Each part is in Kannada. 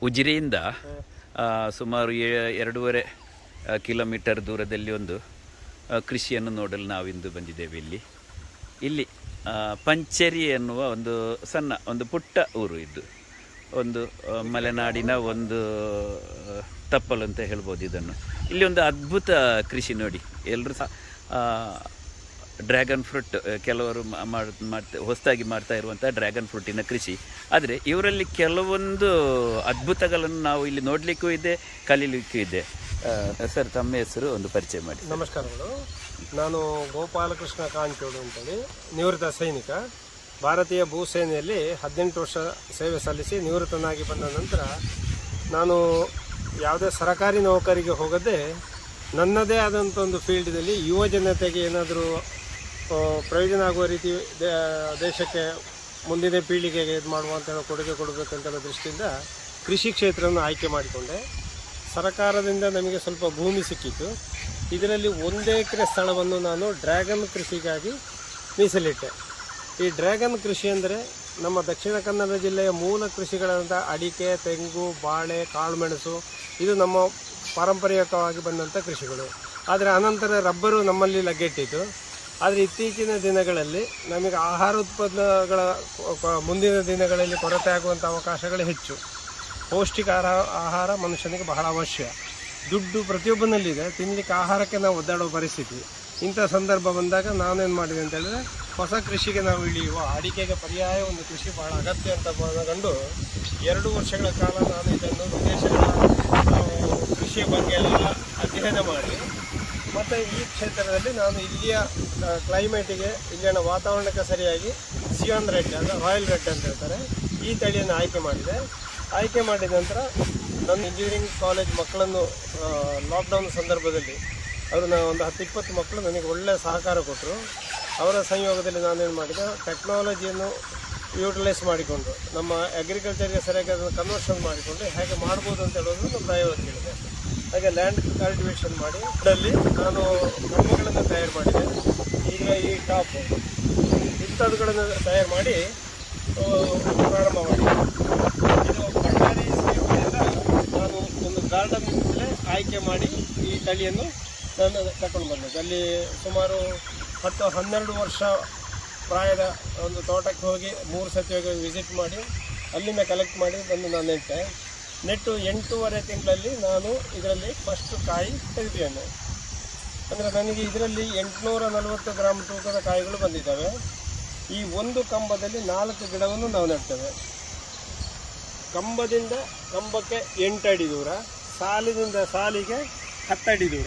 ಉಜಿರೆಯಿಂದ ಆ, ಸುಮಾರು ಎ- ಎರಡೂವರೆ ಆ, ಕಿಲೋಮೀಟರ್ ದೂರದಲ್ಲಿ ಒಂದು ಆ, ಕೃಷಿಯನ್ನು ನೋಡಲು ನಾವಿಂದು ಬಂದಿದ್ದೇವೆ ಇಲ್ಲಿ ಇಲ್ಲಿ ಆ, ಪಂಚೇರಿ ಎನ್ನುವ ಒಂದು ಸಣ್ಣ ಒಂದು ಪುಟ್ಟ ಊರು ಇದು ಒಂದು ಆ, ಮಲೆನಾಡಿನ ಒಂದು ಆ, ತಪ್ಪಲು ಅಂತ ಹೇಳ್ಬೋದು ಇದನ್ನು ಇಲ್ಲಿ ಒಂದು ಅದ್ಭುತ ಕೃಷಿ ನೋಡಿ ಎಲ್ಲರೂ ಸಹ ಡ್ರ್ಯಾಗನ್ ಫ್ರೂಟ್ ಕೆಲವರು ಮಾ- ಮಾಡ್- ಮಾಡ್ತಾ ಹೊಸದಾಗಿ ಮಾಡ್ತಾ ಇರುವಂಥ ಡ್ರ್ಯಾಗನ್ ಫ್ರೂಟಿನ ಕೃಷಿ ಆದರೆ ಇವರಲ್ಲಿ ಕೆಲವೊಂದು ಅದ್ಭುತಗಳನ್ನು ನಾವು ಇಲ್ಲಿ ನೋಡಲಿಕ್ಕೂ ಇದೆ ಕಲೀಲಿಕ್ಕೂ ಇದೆ ಆ, ಸರ್ ತಮ್ಮ ಹೆಸರು ಒಂದು ಪರಿಚಯ ಮಾಡಿ ನಮಸ್ಕಾರಗಳು ನಾನು ಗೋಪಾಲಕೃಷ್ಣ ಕಾಂಚೋಡು ಅಂತೇಳಿ ನಿವೃತ್ತ ಸೈನಿಕ ಭಾರತೀಯ ಭೂಸೇನೆಯಲ್ಲಿ ಹದಿನೆಂಟು ವರ್ಷ ಸೇವೆ ಸಲ್ಲಿಸಿ ನಿವೃತ್ತನಾಗಿ ಬಂದ ನಂತರ ನಾನು ಯಾವುದೇ ಸರಕಾರಿ ನೌಕರಿಗೆ ಹೋಗದೆ ನನ್ನದೇ ಆದಂಥ ಒಂದು ಫೀಲ್ಡ್ನಲ್ಲಿ ಯುವ ಜನತೆಗೆ ಏನಾದರೂ ಆ, ಪ್ರಯೋಜನ ಆಗುವ ರೀತಿ ದೇ- ದೇಶಕ್ಕೆ ಮುಂದಿನ ಪೀಳಿಗೆಗೆ ಇದು ಮಾಡುವಂಥ ಕೊಡುಗೆ ಕೊಡಬೇಕಂತ ಅನ್ನೋ ದೃಷ್ಟಿಯಿಂದ ಕೃಷಿ ಕ್ಷೇತ್ರವನ್ನು ಆಯ್ಕೆ ಮಾಡಿಕೊಂಡೆ ಸರ್ಕಾರದಿಂದ ನಮಗೆ ಸ್ವಲ್ಪ ಭೂಮಿ ಸಿಕ್ಕಿತ್ತು ಇದರಲ್ಲಿ ಒಂದು ಎಕರೆ ಸ್ಥಳವನ್ನು ನಾನು ಡ್ರ್ಯಾಗನ್ ಕೃಷಿಗಾಗಿ ಮೀಸಲಿಟ್ಟೆ ಈ ಡ್ರ್ಯಾಗನ್ ಕೃಷಿ ಅಂದರೆ ನಮ್ಮ ದಕ್ಷಿಣ ಕನ್ನಡ ಜಿಲ್ಲೆಯ ಮೂಲ ಕೃಷಿಗಳಾದಂಥ ಅಡಿಕೆ ತೆಂಗು ಬಾಳೆ ಕಾಳುಮೆಣಸು ಇದು ನಮ್ಮ ಪಾರಂಪರಿಕವಾಗಿ ಬಂದಂಥ ಕೃಷಿಗಳು ಆದರೆ ಅನಂತರ ರಬ್ಬರು ನಮ್ಮಲ್ಲಿ ಲಗ್ಗೆಟ್ಟಿತು ಆದರೆ ಇತ್ತೀಚಿನ ದಿನಗಳಲ್ಲಿ ನಮಗೆ ಆಹಾರ ಉತ್ಪನ್ನಗಳ ಕೊ- ಕೊ- ಮುಂದಿನ ದಿನಗಳಲ್ಲಿ ಕೊರತೆ ಆಗುವಂಥ ಅವಕಾಶಗಳು ಹೆಚ್ಚು ಪೌಷ್ಟಿಕ ಆಹಾರ ಆಹಾರ ಮನುಷ್ಯನಿಗೆ ಬಹಳ ಅವಶ್ಯ ದುಡ್ಡು ಪ್ರತಿಯೊಬ್ಬನಲ್ಲಿದೆ ತಿನ್ನಲಿಕ್ಕೆ ಆಹಾರಕ್ಕೆ ನಾವು ಒದ್ದಾಡುವ ಪರಿಸ್ಥಿತಿ ಇಂಥ ಸಂದರ್ಭ ಬಂದಾಗ ನಾನೇನು ಮಾಡಿದೆ ಅಂತ ಹೇಳಿದ್ರೆ ಹೊಸ ಕೃಷಿಗೆ ನಾವು ಇಳಿಯುವ ಅಡಿಕೆಗೆ ಪರ್ಯಾಯ ಒಂದು ಕೃಷಿ ಬಹಳ ಅಗತ್ಯ ಅಂತ ಮನಗಂಡು ಎರಡು ವರ್ಷಗಳ ಕಾಲ ನಾನು ಇದನ್ನು ವಿದೇಶಗಳ ಆ, ಕೃಷಿಯ ಬಗ್ಗೆ ಎಲ್ಲ ಅಧ್ಯಯನ ಮಾಡಿ ಮತ್ತು ಈ ಕ್ಷೇತ್ರದಲ್ಲಿ ನಾನು ಇಲ್ಲಿಯ ಕ್ಲೈಮೇಟಿಗೆ ಇಲ್ಲಿನ ವಾತಾವರಣಕ್ಕೆ ಸರಿಯಾಗಿ ಸಿಯಾನ್ ರೆಡ್ ಅಂದರೆ ರಾಯಲ್ ರೆಡ್ ಅಂತ ಹೇಳ್ತಾರೆ ಈ ತಳಿಯನ್ನು ಆಯ್ಕೆ ಮಾಡಿದೆ ಆಯ್ಕೆ ಮಾಡಿದ ನಂತರ ನನ್ನ ಇಂಜಿನಿಯರಿಂಗ್ ಕಾಲೇಜ್ ಮಕ್ಕಳನ್ನು ಲಾಕ್ಡೌನ್ ಸಂದರ್ಭದಲ್ಲಿ ಅವರು ನಾನು ಒಂದು ಹತ್ತು ಇಪ್ಪತ್ತು ಮಕ್ಕಳು ನನಗೆ ಒಳ್ಳೆಯ ಸಹಕಾರ ಕೊಟ್ಟರು ಅವರ ಸಂಯೋಗದಲ್ಲಿ ನಾನೇನು ಮಾಡಿದೆ ಟೆಕ್ನಾಲಜಿಯನ್ನು ಯೂಟಿಲೈಸ್ ಮಾಡಿಕೊಂಡು ನಮ್ಮ ಅಗ್ರಿಕಲ್ಚರ್ಗೆ ಸರಿಯಾಗಿ ಅದನ್ನು ಕನ್ವರ್ಷನ್ ಮಾಡಿಕೊಂಡು ಹೇಗೆ ಮಾಡ್ಬೋದು ಅಂತ ಹೇಳೋದು ಪ್ರಯೋಗ ಕೇಳಿದೆ ಹಾಗೆ ಲ್ಯಾಂಡ್ ಕಲ್ಟಿವೇಷನ್ ಮಾಡಿ ಅದರಲ್ಲಿ ನಾನು ಕಂಬಗಳನ್ನು ತಯಾರು ಮಾಡಿದೆ ಈಗ ಈ ಟಾಪ್ ಇಂಥದ್ದುಗಳನ್ನು ತಯಾರು ಮಾಡಿ ಆ, ಪ್ರಾರಂಭ ಮಾಡಿ ಇದು ಬಳ್ಳಾರಿ ಸೀಮೆಯಿಂದ ನಾನು ಒಂದು ಗಾರ್ಡನ್ ಆಯ್ಕೆ ಮಾಡಿ ಈ ತಳಿಯನ್ನು ನಾನು ತಗೊಂಡು ಬಂದೆ ಅಲ್ಲಿ ಸುಮಾರು ಹತ್ತು ಹನ್ನೆರಡು ವರ್ಷ ಪ್ರಾಯದ ಒಂದು ತೋಟಕ್ಕೆ ಹೋಗಿ ಮೂರು ಸತಿ ಹೋಗಿ ವಿಸಿಟ್ ಮಾಡಿ ಅಲ್ಲಿಂದ ಕಲೆಕ್ಟ್ ಮಾಡಿ ಬಂದು ನಾನು ನೆಟ್ಟೆ ನೆಟ್ಟು ಎಂಟೂವರೆ ತಿಂಗಳಲ್ಲಿ ನಾನು ಇದರಲ್ಲಿ ಫಸ್ಟ್ ಕಾಯಿ ತೆಗೆದಿದ್ದೇನೆ ಅಂದರೆ ನನಗೆ ಇದರಲ್ಲಿ ಎಂಟುನೂರ ನಲವತ್ತು ಗ್ರಾಮ್ ತೂಕದ ಕಾಯಿಗಳು ಬಂದಿದ್ದಾವೆ ಈ ಒಂದು ಕಂಬದಲ್ಲಿ ನಾಲ್ಕು ಗಿಡವನ್ನು ನಾವು ನೆಡ್ತೇವೆ ಕಂಬದಿಂದ ಕಂಬಕ್ಕೆ ಎಂಟು ಅಡಿ ದೂರ ಸಾಲಿನಿಂದ ಸಾಲಿಗೆ ಹತ್ತಡಿ ದೂರ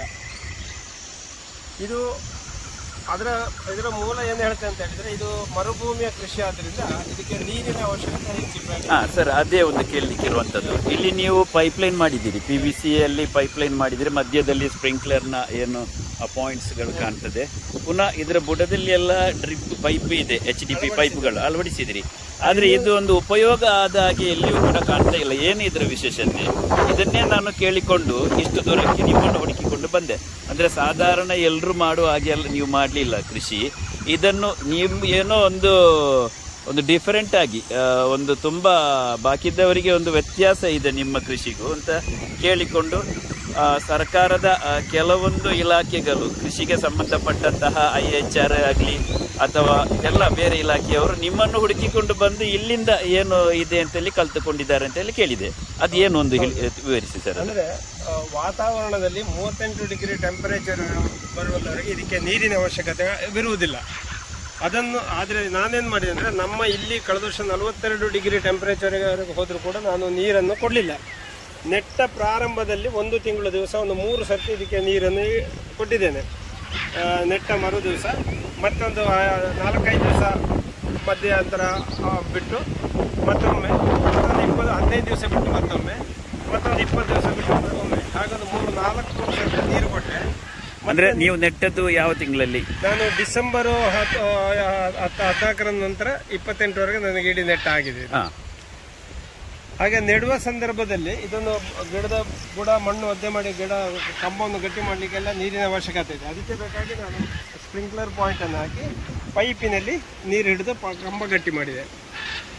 ಇದು ಅದರ ಇದರ ಮೂಲ ಏನು ಹೇಳ್ತೇನೆ ಅಂತ ಹೇಳಿದ್ರೆ ಇದು ಮರುಭೂಮಿಯ ಕೃಷಿ ಆದ್ರಿಂದ ಇದಕ್ಕೆ ನೀರಿನ ಅವಶ್ಯಕತೆ ಹೆಚ್ಚಿಲ್ಲ ಹಾ ಸರ್ ಅದೇ ಒಂದು ಕೇಳಲಿಕ್ಕೆ ಇರುವಂಥದ್ದು ಇಲ್ಲಿ ನೀವು ಪೈಪ್ಲೈನ್ ಮಾಡಿದ್ದೀರಿ ಪಿ ವಿ ಸಿಯಲ್ಲಿ ಪೈಪ್ಲೈನ್ ಮಾಡಿದರೆ ಮಧ್ಯದಲ್ಲಿ ಸ್ಪ್ರಿಂಕ್ಲರ್ನ ಏನು ಪಾಯಿಂಟ್ಸ್ಗಳು ಕಾಣ್ತದೆ ಪುನಃ ಇದರ ಬುಡದಲ್ಲಿ ಎಲ್ಲ ಡ್ರಿಪ್ ಪೈಪ್ ಇದೆ ಎಚ್ ಡಿ ಪಿ ಪೈಪ್ಗಳು ಅಳವಡಿಸಿದಿರಿ ಆದರೆ ಇದು ಒಂದು ಉಪಯೋಗ ಆದ ಹಾಗೆ ಎಲ್ಲಿಯೂ ಕೂಡ ಕಾಣ್ತಾ ಇಲ್ಲ ಏನು ಇದರ ವಿಶೇಷತೆ ಇದನ್ನೇ ನಾನು ಕೇಳಿಕೊಂಡು ಇಷ್ಟು ದೂರಕ್ಕೆ ನಿಮ್ಮನ್ನು ಹುಡುಕಿಕೊಂಡು ಬಂದೆ ಅಂದರೆ ಸಾಧಾರಣ ಎಲ್ಲರೂ ಮಾಡುವ ಹಾಗೆ ಎಲ್ಲ ನೀವು ಮಾಡಲಿಲ್ಲ ಕೃಷಿ ಇದನ್ನು ನೀವು ಏನೋ ಒಂದು ಒಂದು ಡಿಫರೆಂಟ್ ಆಗಿ ಆ, ಒಂದು ತುಂಬ ಬಾಕಿದ್ದವರಿಗೆ ಒಂದು ವ್ಯತ್ಯಾಸ ಇದೆ ನಿಮ್ಮ ಕೃಷಿಗೂ ಅಂತ ಕೇಳಿಕೊಂಡು ಆ, ಸರ್ಕಾರದ ಆ, ಕೆಲವೊಂದು ಇಲಾಖೆಗಳು ಕೃಷಿಗೆ ಸಂಬಂಧಪಟ್ಟಂತಹ ಐ ಎಚ್ ಆರ್ ಆಗಲಿ ಅಥವಾ ಎಲ್ಲ ಬೇರೆ ಇಲಾಖೆಯವರು ನಿಮ್ಮನ್ನು ಹುಡುಕಿಕೊಂಡು ಬಂದು ಇಲ್ಲಿಂದ ಏನು ಇದೆ ಅಂತೇಳಿ ಕಲ್ತುಕೊಂಡಿದ್ದಾರೆ ಅಂತೇಳಿ ಕೇಳಿದೆ ಅದು ಏನು ಒಂದು ಹೇಳಿ ವಿವರಿಸಿ ಸರ್ ಅದು. ಅಂದ್ರೆ ಆ, ವಾತಾವರಣದಲ್ಲಿ ಮೂವತ್ತೆಂಟು ಡಿಗ್ರಿ ಟೆಂಪರೇಚರ್ ಬರುವವರೆಗೆ ಇದಕ್ಕೆ ನೀರಿನ ಅವಶ್ಯಕತೆ ಇರುವುದಿಲ್ಲ ಅದನ್ನು ಆದರೆ ನಾನೇನು ಮಾಡಿದೆ ಅಂದರೆ ನಮ್ಮ ಇಲ್ಲಿ ಕಳೆದ ವರ್ಷ ನಲವತ್ತೆರಡು ಡಿಗ್ರಿ ಟೆಂಪರೇಚರ್ವರೆಗೆ ಹೋದರೂ ಕೂಡ ನಾನು ನೀರನ್ನು ಕೊಡಲಿಲ್ಲ ನೆಟ್ಟ ಪ್ರಾರಂಭದಲ್ಲಿ ಒಂದು ತಿಂಗಳ ದಿವಸ ಒಂದು ಮೂರು ಸರ್ತಿ ಇದಕ್ಕೆ ನೀರನ್ನು ಕೊಟ್ಟಿದ್ದೇನೆ ಆ, ನೆಟ್ಟ ಮರು ದಿವಸ ಮತ್ತೊಂದು ಆ, ನಾಲ್ಕೈದು ದಿವಸ ಮಧ್ಯಂತರ ಆ, ಬಿಟ್ಟು ಮತ್ತೊಮ್ಮೆ ಮತ್ತೊಂದು ಇಪ್ಪತ್ತು ಹದಿನೈದು ದಿವಸ ಬಿಟ್ಟು ಮತ್ತೊಮ್ಮೆ ಮತ್ತೊಂದು ಇಪ್ಪತ್ತು ದಿವಸ ಬಿಟ್ಟು ಮತ್ತೊಮ್ಮೆ ಹಾಗೊಂದು ಮೂರು ನಾಲ್ಕು ಸರ್ತಿ ನೀರು ಕೊಟ್ಟೆ ಅಂದ್ರೆ ನೀವು ನೆಟ್ಟದ್ದು ಯಾವ ತಿಂಗಳಲ್ಲಿ ನಾನು ಡಿಸೆಂಬರು ಹತ್ತು ಆ, ಹತ್ತು ಹದಿನಾಲ್ಕರ ನಂತರ ಇಪ್ಪತ್ತೆಂಟರವರೆಗೆ ನನಗೆ ಇಡೀ ನೆಟ್ಟ ಆಗಿದೆ ಇದು. ಹಾ ಹಾಗೆ ನೆಡುವ ಸಂದರ್ಭದಲ್ಲಿ ಇದನ್ನು ಗಿಡದ ಬುಡ ಮಣ್ಣು ಒದ್ದೆ ಮಾಡಿ ಗಿಡ ಕಂಬವನ್ನು ಗಟ್ಟಿ ಮಾಡಲಿಕ್ಕೆಲ್ಲ ನೀರಿನ ಅವಶ್ಯಕತೆ ಇದೆ ಅದಕ್ಕೆ ಬೇಕಾಗಿ ನಾನು ಸ್ಪ್ರಿಂಕ್ಲರ್ ಪಾಯಿಂಟನ್ನು ಹಾಕಿ ಪೈಪಿನಲ್ಲಿ ನೀರು ಹಿಡಿದು ಪ- ಕಂಬ ಗಟ್ಟಿ ಮಾಡಿದೆ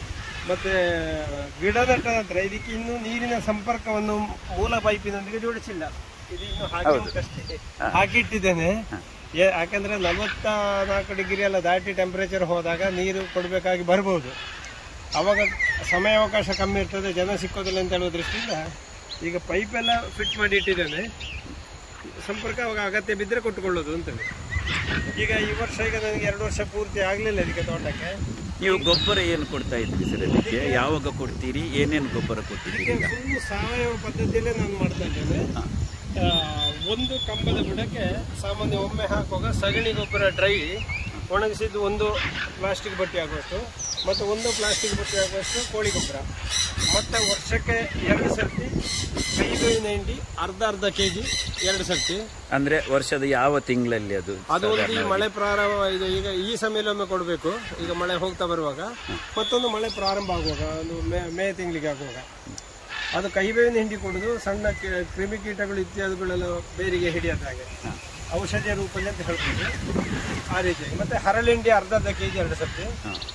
ಮತ್ತೆ ಗಿಡ ನೆಟ್ಟ ನಂತರ ಇದಕ್ಕೆ ಇನ್ನು ನೀರಿನ ಸಂಪರ್ಕವನ್ನು ಮೂಲ ಪೈಪಿನೊಂದಿಗೆ ಜೋಡಿಸಿಲ್ಲ ಇದು ಇನ್ನು ಹಾಗೆ ಉಂಟಷ್ಟೇ ಹಾಕಿ ಇಟ್ಟಿದ್ದೇನೆ ಏ- ಯಾಕಂದ್ರೆ ನಲವತ್ತ ನಾಲ್ಕು ಡಿಗ್ರಿ ಎಲ್ಲ ದಾಟಿ ಟೆಂಪರೇಚರ್ ಹೋದಾಗ ನೀರು ಕೊಡಬೇಕಾಗಿ ಬರ್ಬೋದು ಅವಾಗ ಸಮಯಾವಕಾಶ ಕಮ್ಮಿ ಇರ್ತದೆ ಜನ ಸಿಕ್ಕೋದಿಲ್ಲ ಅಂತ ಹೇಳುವ ದೃಷ್ಟಿಯಿಂದ ಈಗ ಪೈಪ್ ಎಲ್ಲ ಫಿಟ್ ಮಾಡಿ ಇಟ್ಟಿದ್ದೇನೆ ಸಂಪರ್ಕ ಅವಾಗ ಅಗತ್ಯ ಬಿದ್ದರೆ ಕೊಟ್ಟುಕೊಳ್ಳೋದು ಅಂತೇಳಿ ಈಗ ಈ ವರ್ಷ ಈಗ ನನಗೆ ಎರಡು ವರ್ಷ ಪೂರ್ತಿ ಆಗಲಿಲ್ಲ ಇದಕ್ಕೆ ತೋಟಕ್ಕೆ ನೀವು ಗೊಬ್ಬರ ಏನು ಕೊಡ್ತಾ ಇದ್ರಿ ಸರ್ ಅದಕ್ಕೆ ಯಾವಾಗ ಕೊಡ್ತೀರಿ ಏನೇನು ಗೊಬ್ಬರ ಕೊಡ್ತೀರಿ ಈಗ ಫುಲ್ ಸಾವಯವ ಪದ್ಧತಿಯಲ್ಲೇ ನಾನು ಮಾಡ್ತಾ ಇದ್ದೇನೆ ಆ, ಒಂದು ಕಂಬದ ಬುಡಕ್ಕೆ ಸಾಮಾನ್ಯ ಒಮ್ಮೆ ಹಾಕುವಾಗ ಸಗಣಿ ಗೊಬ್ಬರ ಡ್ರೈ ಒಣಗಿಸಿದ್ದು ಒಂದು ಪ್ಲಾಸ್ಟಿಕ್ ಬಟ್ಟೆ ಆಗುವಷ್ಟು ಮತ್ತು ಒಂದು ಪ್ಲಾಸ್ಟಿಕ್ ಬಟ್ಟೆ ಆಗುವಷ್ಟು ಕೋಳಿ ಗೊಬ್ಬರ ಮತ್ತು ವರ್ಷಕ್ಕೆ ಎರಡು ಸರ್ತಿ ಕೈ ಬೇವಿನ ಹಿಂಡಿ ಅರ್ಧ ಅರ್ಧ ಕೆ ಜಿ ಎರಡು ಸರ್ತಿ ಅಂದ್ರೆ ವರ್ಷದ ಯಾವ ತಿಂಗಳಲ್ಲಿ ಅದು ಅದು ಒಂದು ಈ ಮಳೆ ಪ್ರಾರಂಭ ಇದು ಈಗ ಈ ಸಮಯದಲ್ಲಿ ಒಮ್ಮೆ ಕೊಡಬೇಕು ಈಗ ಮಳೆ ಹೋಗ್ತಾ ಬರುವಾಗ ಮತ್ತೊಂದು ಮಳೆ ಪ್ರಾರಂಭ ಆಗುವಾಗ ಒಂದು ಮೇ ಮೇ ತಿಂಗಳಿಗೆ ಆಗುವಾಗ ಅದು ಕಹಿಬೇವಿನ ಹಿಂಡಿ ಕೊಡೋದು ಸಣ್ಣ ಕಿ- ಕ್ರಿಮಿಕೀಟಗಳು ಇತ್ಯಾದಿಗಳೆಲ್ಲ ಬೇರಿಗೆ ಹಿಡಿಯೋದ ಹಾಗೆ ಔಷಧಿಯ ರೂಪದಲ್ಲಿ ಅಂತ ಹೇಳ್ಬೋದು ಆ ರೀತಿಯಾಗಿ ಮತ್ತೆ ಹರಳಿಂಡಿ ಅರ್ಧ ಅರ್ಧ ಕೆ ಜಿ ಎರಡು ಸರ್ತಿ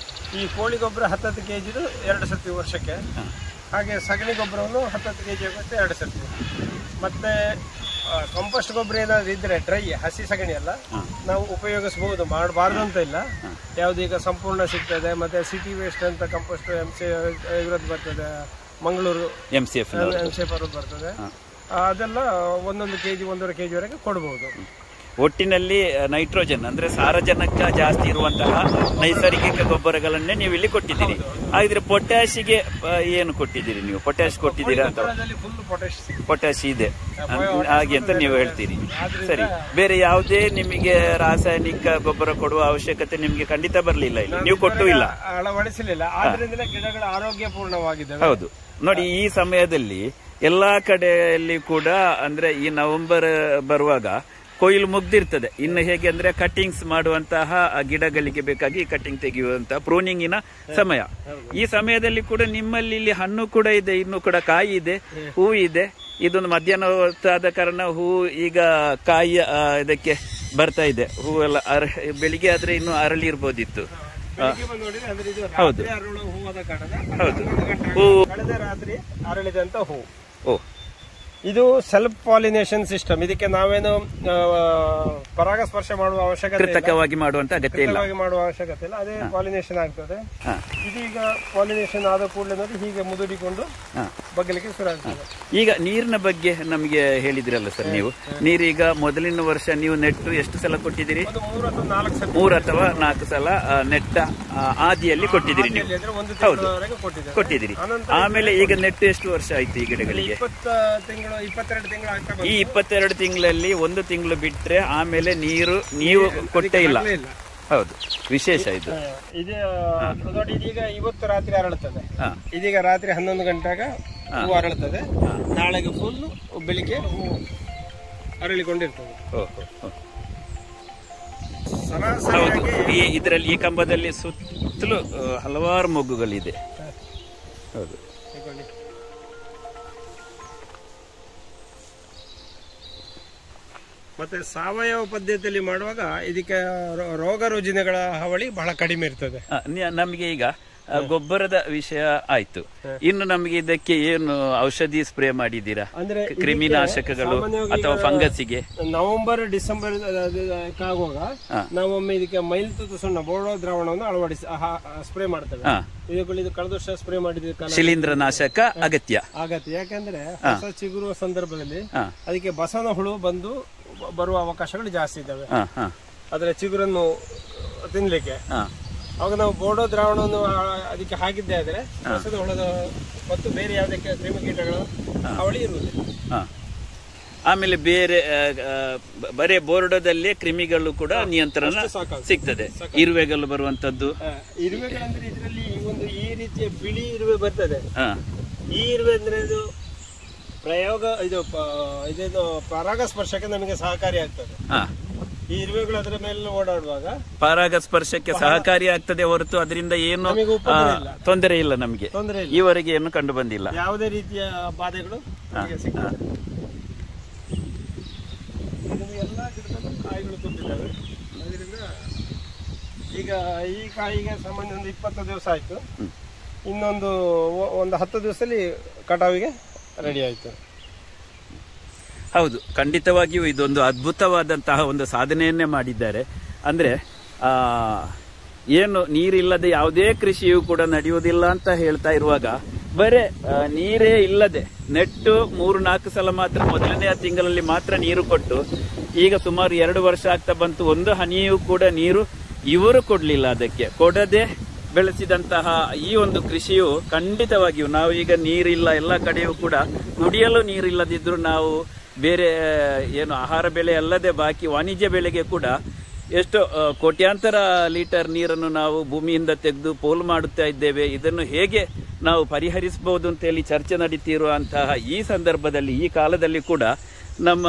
ಈ ಕೋಳಿ ಗೊಬ್ಬರ ಹತ್ತತ್ತು ಕೆ ಜಿದು ಎರಡು ಸರ್ತಿ ವರ್ಷಕ್ಕೆ ಹಾಗೆ ಸಗಣಿ ಗೊಬ್ಬರವನ್ನು ಹತ್ತತ್ತು ಕೆ ಜಿ ಆಗುತ್ತೆ ಎರಡು ಸರ್ತಿ ಮತ್ತೆ ಕಂಪೋಸ್ಟ್ ಗೊಬ್ಬರ ಏನಾದ್ರು ಇದ್ರೆ ಡ್ರೈ ಹಸಿ ಸಗಣಿ ಅಲ್ಲ ನಾವು ಉಪಯೋಗಿಸಬಹುದು ಮಾಡಬಾರ್ದು ಅಂತ ಇಲ್ಲ ಯಾವ್ದು ಈಗ ಸಂಪೂರ್ಣ ಸಿಗ್ತದೆ ಮತ್ತೆ ಸಿಟಿ ವೇಸ್ಟ್ ಅಂತ ಕಂಪೋಸ್ಟ್ ಎಂ ಸಿ ಇದ್ರದ್ದು ಬರ್ತದೆ Mangaluru M C F M C F ಬರ್ತದೆ ಅದೆಲ್ಲ ಒಂದೊಂದು ಕೆಜಿ ಒಂದೂವರೆ ಕೆಜಿ ವರೆಗೆ ಕೊಡಬಹುದು ಒಟ್ಟಿನಲ್ಲಿ ನೈಟ್ರೋಜನ್ ಅಂದ್ರೆ ಸಾರಜನಕ ಜಾಸ್ತಿ ಇರುವಂತಹ ನೈಸರ್ಗಿಕ ಗೊಬ್ಬರಗಳನ್ನೇ ನೀವು ಇಲ್ಲಿ ಕೊಟ್ಟಿದ್ದೀರಿ ಹಾಗಿದ್ರೆ ಪೊಟ್ಯಾಶಿಗೆ ಆ, ಏನು ಕೊಟ್ಟಿದ್ದೀರಿ ನೀವು ಪೊಟ್ಯಾಶ್ ಕೊಟ್ಟಿದ್ದೀರಾ ಅಥವಾ ಫುಲ್ ಪೊಟ್ಯಾಶ್ ಪೊಟ್ಯಾಶ್ ಇದೆ ಅನ್- ಹಾಗೆ ಅಂತ ನೀವು ಹೇಳ್ತೀರಿ ಸರಿ ಬೇರೆ ಯಾವುದೇ ನಿಮಗೆ ರಾಸಾಯನಿಕ ಗೊಬ್ಬರ ಕೊಡುವ ಅವಶ್ಯಕತೆ ನಿಮಗೆ ಖಂಡಿತ ಬರಲಿಲ್ಲ ಇಲ್ಲಿ ನೀವು ಕೊಟ್ಟು ಇಲ್ಲ ಅಳವಡಿಸಲಿಲ್ಲ ಆದ್ರಿಂದಲೇ ಗಿಡಗಳ ಆರೋಗ್ಯಪೂರ್ಣವಾಗಿದ್ದಾವೆ ಹೌದು ನೋಡಿ ಈ ಸಮಯದಲ್ಲಿ ಎಲ್ಲಾ ಕಡೆಯಲ್ಲಿ ಕೂಡ ಅಂದ್ರೆ ಈ ನವೆಂಬರ್ ಬರುವಾಗ ಕೊಯ್ಲು ಮುಗ್ದಿರ್ತದೆ ಇನ್ನು ಹೇಗೆ ಅಂದ್ರೆ ಕಟಿಂಗ್ಸ್ ಮಾಡುವಂತಹ ಆ ಗಿಡಗಳಿಗೆ ಬೇಕಾಗಿ ಕಟಿಂಗ್ ತೆಗೆಯುವಂತಹ ಪ್ರೂನಿಂಗಿನ ಸಮಯ ಈ ಸಮಯದಲ್ಲಿ ಕೂಡ ನಿಮ್ಮಲ್ಲಿ ಇಲ್ಲಿ ಹಣ್ಣು ಕೂಡ ಇದೆ ಇನ್ನು ಕೂಡ ಕಾಯಿ ಇದೆ ಹೂ ಇದೆ ಇದೊಂದು ಮಧ್ಯಾಹ್ನ ಹೊತ್ತಾದ ಕಾರಣ ಹೂ ಈಗ ಕಾಯಿ ಆ, ಇದಕ್ಕೆ ಬರ್ತಾ ಇದೆ ಹೂ ಎಲ್ಲ ಅರ- ಬೆಳಿಗ್ಗೆ ಆದ್ರೆ ಇನ್ನು ಅರಳಿ ಇರ್ಬೋದಿತ್ತು ಬೆಳಿಗ್ಗೆ ಬಂದು ನೋಡಿದ್ರೆ ಅಂದ್ರೆ ಇದು ಹೌದು. ರಾತ್ರಿ ಅರಳುವ ಹೂವಾದ ಕಾರಣ ಹೌದು. ಹನ್ನೊಂದು ಗಂಟೆ ಹೂ ಕಳೆದ ರಾತ್ರಿ ಅರಳಿದಂತ ಹೂ ಓ ಇದು ಸೆಲ್ಫ್ ಪಾಲಿನೇಷನ್ ಸಿಸ್ಟಮ್ ಇದಕ್ಕೆ ನಾವೇನು ಆ, ಪರಾಗಸ್ಪರ್ಶ ಮಾಡುವ ಅವಶ್ಯಕತೆ ಇಲ್ಲ ಕೃತಕವಾಗಿ ಮಾಡುವಂತ ಅಗತ್ಯ ಇಲ್ಲ ಕೃತಕವಾಗಿ ಮಾಡುವ ಅವಶ್ಯಕತೆ ಇಲ್ಲ ಅದೇ ಪಾಲಿನೇಷನ್ ಆಗ್ತದೆ ಹಾ. ಇದೀಗ ಪಾಲಿನೇಷನ್ ಆದ ಕೂಡಲೇ ನೋಡಿ ಹೀಗೆ ಮುದುಡಿಕೊಂಡು ಹಾ. ಬಗ್ಗಲಿಕ್ಕೆ ಶುರು ಆಗ್ತದೆ ಈಗ ನೀರಿನ ಬಗ್ಗೆ ನಮಗೆ ಹೇಳಿದಿರಲ್ಲ ಸರ್ ನೀವು ನೀರೀಗ ಮೊದಲಿನ ವರ್ಷ ನೀವು ನೆಟ್ಟು ಎಷ್ಟು ಸಲ ಕೊಟ್ಟಿದ್ದೀರಿ ಒಂದು ಮೂರು ಅಥವಾ ನಾಲ್ಕು ಸಲ ಮೂರು ಅಥವಾ ನಾಲ್ಕು ಸಲ ಆ, ನೆಟ್ಟ ಆ, ಆದಿಯಲ್ಲಿ ಕೊಟ್ಟಿದ್ದೀರಿ ನೀವು ಅಂದ್ರೆ ಒಂದು ಹೌದು. ತಿಂಗಳವರೆಗೆ ಕೊಟ್ಟಿದ್ದೇವೆ ಕೊಟ್ಟಿದ್ದೀರಿ ಅನಂತರ ಆಮೇಲೆ ಈಗ ನೆಟ್ಟು ಎಷ್ಟು ವರ್ಷ ಆಯ್ತು ಈ ಗಿಡಗಳಿಗೆ ಇಪ್ಪತ್ತ ತಿಂಗಳು ಇಪ್ಪತ್ತೆರಡು ತಿಂಗಳು ಆಗ್ತಾ ಈ ಇಪ್ಪತ್ತೆರಡು ತಿಂಗಳಲ್ಲಿ ಒಂದು ತಿಂಗಳು ಬಿಟ್ರೆ ಆಮೇಲೆ ನೀರು ನೀವು ಕೊಟ್ಟೇ ಇಲ್ಲ ಬಂದಿಲ್ಲ ಇಲ್ಲ ಹೌದು ವಿಶೇಷ ಇದು ಇದು ನೋಡಿ ಇದೀಗ ಇವತ್ತು ರಾತ್ರಿ ಅರಳುತ್ತದೆ ಹಾ ಇದೀಗ ರಾತ್ರಿ ಹನ್ನೊಂದು ಗಂಟೆಗ ಹೂ ಅರಳುತ್ತದೆ ನಾಳೆಗೆ ಫುಲ್ ಬೆಳಿಗ್ಗೆ ಹೂ ಅರಳಿಕೊಂಡಿರ್ತದೆ ಓ, ಓ, ಓ. ಹೌದು ಸರಾಸರಿಯಾಗಿ ಈ ಇದರಲ್ಲಿ ಈ ಕಂಬದಲ್ಲಿ ಸುತ್ತಲೂ ಆ, ಹಲವಾರು ಮೊಗ್ಗುಗಳಿದೆ ಹೌದು ತಗೊಳ್ಳಿ. ಮತ್ತೆ ಸಾವಯವ ಪದ್ಧತಿಯಲ್ಲಿ ಮಾಡುವಾಗ ಇದಕ್ಕೆ ರೋ- ರೋಗ ರುಜಿನಗಳ ಹಾವಳಿ ಬಹಳ ಕಡಿಮೆ ಇರ್ತದೆ ಆ, ನಿ- ನಮಗೆ ಈಗ ಆ, ಗೊಬ್ಬರದ ವಿಷಯ ಆಯ್ತು ಇನ್ನು ನಮಗೆ ಇದಕ್ಕೆ ಏನು ಔಷಧಿ ಸ್ಪ್ರೇ ಮಾಡಿದ್ದೀರಾ ಅಂದ್ರೆ ಕ- ಕ್ರಿಮಿನಾಶಕಗಳು ಸಾಮಾನ್ಯವಾಗಿ ಅಥವಾ ಈಗ ಫಂಗಸ್ಸಿಗೆ ನವೆಂಬರ್ ಡಿಸೆಂಬರ್ ಆಗುವಾಗ ಹಾ. ನಾವೊಮ್ಮೆ ಇದಕ್ಕೆ ಮೈಲ್ತುತು ಸಣ್ಣ ಬೋಡೋ ದ್ರಾವಣವನ್ನು ಅಳವಡಿಸಿ ಸ್ಪ್ರೇ ಮಾಡ್ತೇವೆ ಹಾ ಇದಕ್ಕೆ ಇದು ಕಳೆದ ವರ್ಷ ಸ್ಪ್ರೇ ಮಾಡಿದ ಕಾಲ ಶಿಲೀಂಧ್ರನಾಶಕ ಅಗತ್ಯ ಆಗತ್ತೆ ಯಾಕಂದ್ರೆ ಹೊಸ ಚಿಗುರುವ ಸಂದರ್ಭದಲ್ಲಿ ಹಾ ಅದಕ್ಕೆ ಬಸವನ ಹುಳು ಬಂದು ಬ- ಬರುವ ಅವಕಾಶಗಳು ಜಾಸ್ತಿ ಇದ್ದಾವೆ ಹಾ ಹಾ ಅದರ ಚಿಗುರನ್ನು ತಿನ್ಲಿಕ್ಕೆ ಹಾ ಅವಾಗ ನಾವು ಬೋಡೋ ದ್ರಾವಣವನ್ನು ಆ, ಅದಕ್ಕೆ ಹಾಕಿದ್ದೆ ಆದ್ರೆ ಬಸವನ ಹುಳದ ಮತ್ತು ಬೇರೆ ಯಾವುದಕ್ಕೆ ಕ್ರಿಮಿಕೀಟಗಳ ಅವಳಿ ಇರುವುದಿಲ್ಲ ಹಾ ಆಮೇಲೆ ಬೇರೆ ಆ, ಆ, ಬ- ಬರೇ ಬೋರ್ಡದಲ್ಲಿ ಕ್ರಿಮಿಗಳು ಕೂಡ ನಿಯಂತ್ರಣ ಸಾಕಾಗ್ತದೆ. ಸಿಗ್ತದೆ ಇರುವೆಗಳು ಬರುವಂತದ್ದು ಆ, ಇರುವೆಗಳಂದ್ರೆ ಇದರಲ್ಲಿ ಒಂದು ಈ ರೀತಿಯ ಬಿಳಿ ಇರುವೆ ಬರ್ತದೆ ಹಾ ಈ ಇರುವೆ ಅಂದ್ರೆ ಇದು ಪ್ರಯೋಗ ಇದು ಪ- ಇದೇನು ಪರಾಗಸ್ಪರ್ಶಕ್ಕೆ ನಮಗೆ ಸಹಕಾರಿ ಆಗ್ತದೆ ಹಾ ಈ ಇರುವೆಗಳು ಅದರ ಮೇಲೆ ಓಡಾಡುವಾಗ ಪರಾಗಸ್ಪರ್ಶಕ್ಕೆ ಸಹಕಾರಿ ಆಗ್ತದೆ ಹೊರತು ಅದರಿಂದ ಏನು ನಮಗೆ ಆ, ಉಪದ್ರ ಇಲ್ಲ ತೊಂದರೆ ಇಲ್ಲ ನಮಗೆ ತೊಂದರೆ ಇಲ್ಲ ಈವರೆಗೆ ಏನು ಕಂಡು ಬಂದಿಲ್ಲ ಯಾವುದೇ ರೀತಿಯ ಬಾಧೆಗಳು ನಮಗೆ ಸಿಗ್ತದೆ ಇದು ಎಲ್ಲ ಗಿಡದಲ್ಲೂ ಕಾಯಿಗಳು ತುಂಬಿದ್ದಾವೆ ಅದರಿಂದ ಈಗ ಈ ಕಾಯಿಗೆ ಸಾಮಾನ್ಯ ಒಂದು ಇಪ್ಪತ್ತು ದಿವಸ ಆಯ್ತು ಇನ್ನೊಂದು ಒ- ಒಂದು ಹತ್ತು ದಿವಸದಲ್ಲಿ ಕಟಾವಿಗೆ ರೆಡಿ ಆಯಿತು ಹೌದು ಖಂಡಿತವಾಗಿಯೂ ಇದೊಂದು ಅದ್ಭುತವಾದಂತಹ ಒಂದು ಸಾಧನೆಯನ್ನೇ ಮಾಡಿದ್ದಾರೆ ಅಂದ್ರೆ ಆ ಏನು ನೀರಿಲ್ಲದೆ ಯಾವುದೇ ಕೃಷಿಯೂ ಕೂಡ ನಡೆಯುವುದಿಲ್ಲ ಅಂತ ಹೇಳ್ತಾ ಇರುವಾಗ ಬರೇ ಆ, ನೀರೇ ಇಲ್ಲದೆ ನೆಟ್ಟು ಮೂರು ನಾಲ್ಕು ಸಲ ಮಾತ್ರ ಮೊದಲನೆಯ ತಿಂಗಳಲ್ಲಿ ಮಾತ್ರ ನೀರು ಕೊಟ್ಟು ಈಗ ಸುಮಾರು ಎರಡು ವರ್ಷ ಆಗ್ತಾ ಬಂತು ಒಂದು ಹನಿಯೂ ಕೂಡ ನೀರು ಇವರು ಕೊಡ್ಲಿಲ್ಲ ಅದಕ್ಕೆ ಕೊಡದೆ ಬೆಳೆಸಿದಂತಹ ಈ ಒಂದು ಕೃಷಿಯು ಖಂಡಿತವಾಗಿಯೂ ನಾವು ಈಗ ನೀರಿಲ್ಲ ಎಲ್ಲ ಕಡೆಯೂ ಕೂಡ ಕುಡಿಯಲು ನೀರಿಲ್ಲದಿದ್ರು ನಾವು ಬೇರೆ ಏನು ಆಹಾರ ಬೆಳೆ ಅಲ್ಲದೆ ಬಾಕಿ ವಾಣಿಜ್ಯ ಬೆಳೆಗೆ ಕೂಡ ಎಷ್ಟು ಆ, ಕೋಟ್ಯಾಂತರ ಲೀಟರ್ ನೀರನ್ನು ನಾವು ಭೂಮಿಯಿಂದ ತೆಗೆದು ಪೋಲು ಮಾಡುತ್ತಾ ಇದ್ದೇವೆ ಇದನ್ನು ಹೇಗೆ ನಾವು ಪರಿಹರಿಸಬಹುದು ಅಂತೇಳಿ ಚರ್ಚೆ ನಡೀತಿರುವಂತಹ ಈ ಸಂದರ್ಭದಲ್ಲಿ ಈ ಕಾಲದಲ್ಲಿ ಕೂಡ ನಮ್ಮ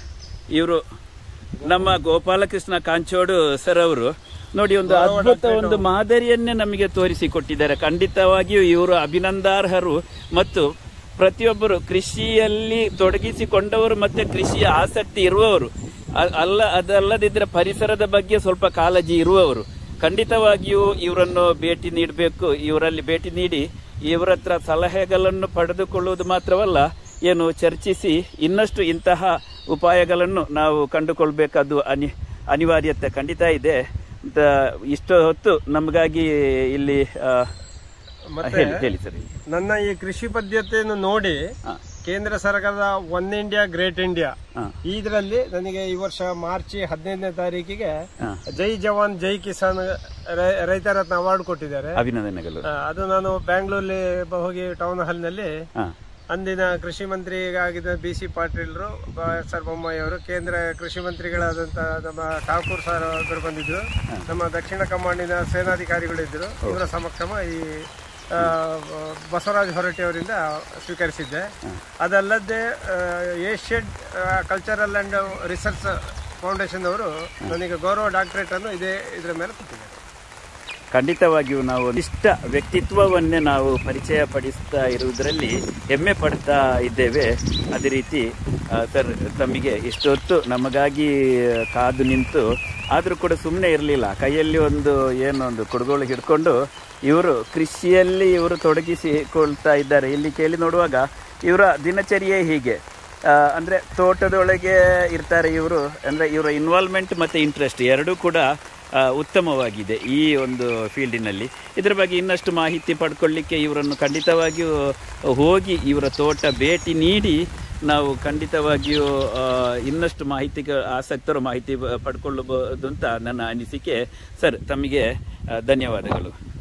ಇವರು ನಮ್ಮ ಗೋಪಾಲಕೃಷ್ಣ ಕಾಂಚೋಡು ಸರ್ ಅವರು ನೋಡಿ ಒಂದು ಅದ್ಭುತ ಒಂದು ಮಾದರಿಯನ್ನೇ ನಮಗೆ ತೋರಿಸಿಕೊಟ್ಟಿದ್ದಾರೆ ಖಂಡಿತವಾಗಿಯೂ ಇವರು ಅಭಿನಂದಾರ್ಹರು ಮತ್ತು ಪ್ರತಿಯೊಬ್ಬರು ಕೃಷಿಯಲ್ಲಿ ತೊಡಗಿಸಿಕೊಂಡವರು ಮತ್ತೆ ಕೃಷಿಯ ಆಸಕ್ತಿ ಇರುವವರು ಅ- ಅಲ್ಲ ಅದಲ್ಲದಿದ್ರೆ ಪರಿಸರದ ಬಗ್ಗೆ ಸ್ವಲ್ಪ ಕಾಳಜಿ ಇರುವವರು ಖಂಡಿತವಾಗಿಯೂ ಇವರನ್ನು ಭೇಟಿ ನೀಡಬೇಕು ಇವರಲ್ಲಿ ಭೇಟಿ ನೀಡಿ ಇವರ ಹತ್ರ ಸಲಹೆಗಳನ್ನು ಪಡೆದುಕೊಳ್ಳುವುದು ಮಾತ್ರವಲ್ಲ ಏನು ಚರ್ಚಿಸಿ ಇನ್ನಷ್ಟು ಇಂತಹ ಉಪಾಯಗಳನ್ನು ನಾವು ಕಂಡುಕೊಳ್ಬೇಕಾದ್ದು ಅನಿ ಅನಿವಾರ್ಯತೆ ಖಂಡಿತ ಇದೆ ಅಂತ ಇಷ್ಟು ಹೊತ್ತು ನಮಗಾಗಿ ಇಲ್ಲಿ ಆ, ಮತ್ತೆ ಹೇಳಿ ಹೇಳಿ ಸರ್ ಹೇಳಿ. ನನ್ನ ಈ ಕೃಷಿ ಪದ್ಧತಿಯನ್ನು ನೋಡಿ ಹಾ. ಕೇಂದ್ರ ಸರ್ಕಾರದ ಒನ್ ಇಂಡಿಯಾ ಗ್ರೇಟ್ ಇಂಡಿಯಾ ಹಾ. ಇದರಲ್ಲಿ ನನಗೆ ಈ ವರ್ಷ ಮಾರ್ಚ್ ಹದಿನೈದನೇ ತಾರೀಕಿಗೆ ಹಾ. ಜೈ ಜವಾನ್ ಜೈ ಕಿಸಾನ್ ರೈ- ರೈತ ರತ್ನ ಅವಾರ್ಡ್ ಕೊಟ್ಟಿದ್ದಾರೆ ಅಭಿನಂದನೆಗಳು ಆ, ಅದು ನಾನು ಬ್ಯಾಂಗ್ಳೂರ್ಲಿ ಬ- ಹೋಗಿ ಟೌನ್ ಹಾಲ್ನಲ್ಲಿ ಹಾ ಅಂದಿನ ಕೃಷಿ ಮಂತ್ರಿಗಾಗಿದ್ದ ಬಿ ಸಿ ಪಾಟೀಲ್ರು ಎಸ್ ಆರ್ ಬೊಮ್ಮಾಯಿ ಅವರು ಕೇಂದ್ರ ಕೃಷಿ ಮಂತ್ರಿಗಳಾದಂಥ ನಮ್ಮ ಠಾಕೂರ್ ಸರ್ ಅವರು ಬಂದಿದ್ರು ನಮ್ಮ ದಕ್ಷಿಣ ಕಮಾಂಡಿನ ಸೇನಾಧಿಕಾರಿಗಳಿದ್ದರು ಇವರ ಸಮಕ್ಷಮ ಈ ಆ, ಬಸವರಾಜ ಹೊರಟ್ಟಿ ಅವರಿಂದ ಸ್ವೀಕರಿಸಿದ್ದೆ ಅದಲ್ಲದೆ Asian cultural and research foundation ಅವರು ನನಗೆ ಗೌರವ ಡಾಕ್ಟರೇಟ್ ಅನ್ನು ಇದೇ ಇದರ ಮೇಲೆ ಕೊಟ್ಟಿದ್ದಾರೆ ಖಂಡಿತವಾಗಿಯೂ ನಾವು ಇಷ್ಟ ವ್ಯಕ್ತಿತ್ವವನ್ನೇ ನಾವು ಪರಿಚಯ ಪಡಿಸ್ತಾ ಇರುವುದರಲ್ಲಿ ಹೆಮ್ಮೆ ಪಡ್ತಾ ಇದ್ದೇವೆ ಅದೇ ರೀತಿ ಆ, ಸರ್ ತಮಗೆ ಇಷ್ಟೊತ್ತು ನಮಗಾಗಿ ಕಾದು ನಿಂತು ಆದರೂ ಕೂಡ ಸುಮ್ಮನೆ ಇರಲಿಲ್ಲ ಕೈಯಲ್ಲಿ ಒಂದು ಏನೋ ಒಂದು ಕುಡುಗೋಲು ಹಿಡ್ಕೊಂಡು ಇವರು ಕೃಷಿಯಲ್ಲಿ ಇವರು ತೊಡಗಿಸಿಕೊಳ್ತಾ ಇದ್ದಾರೆ ಇಲ್ಲಿ ಕೇಳಿ ನೋಡುವಾಗ ಇವರ ದಿನಚರಿಯೇ ಹೀಗೆ ಆ, ಅಂದ್ರೆ ತೋಟದೊಳಗೆ ಇರ್ತಾರೆ ಇವರು ಅಂದ್ರೆ ಇವರ ಇನ್ವಾಲ್ವ್ಮೆಂಟ್ ಮತ್ತೆ ಇಂಟ್ರೆಸ್ಟ್ ಎರಡೂ ಕೂಡ ಆ, ಉತ್ತಮವಾಗಿದೆ ಈ ಒಂದು ಫೀಲ್ಡಿನಲ್ಲಿ ಇದರ ಬಗ್ಗೆ ಇನ್ನಷ್ಟು ಮಾಹಿತಿ ಪಡ್ಕೊಳ್ಳಿಕ್ಕೆ ಇವರನ್ನು ಖಂಡಿತವಾಗಿಯೂ ಹೋಗಿ ಇವರ ತೋಟ ಭೇಟಿ ನೀಡಿ ನಾವು ಖಂಡಿತವಾಗಿಯೂ ಆ, ಇನ್ನಷ್ಟು ಮಾಹಿತಿ ಆಸಕ್ತರು ಮಾಹಿತಿ ಪಡ್ಕೊಳ್ಳಬಹುದು ಅಂತ ನನ್ನ ಅನಿಸಿಕೆ ಸರ್ ತಮಗೆ ಆ, ಧನ್ಯವಾದಗಳು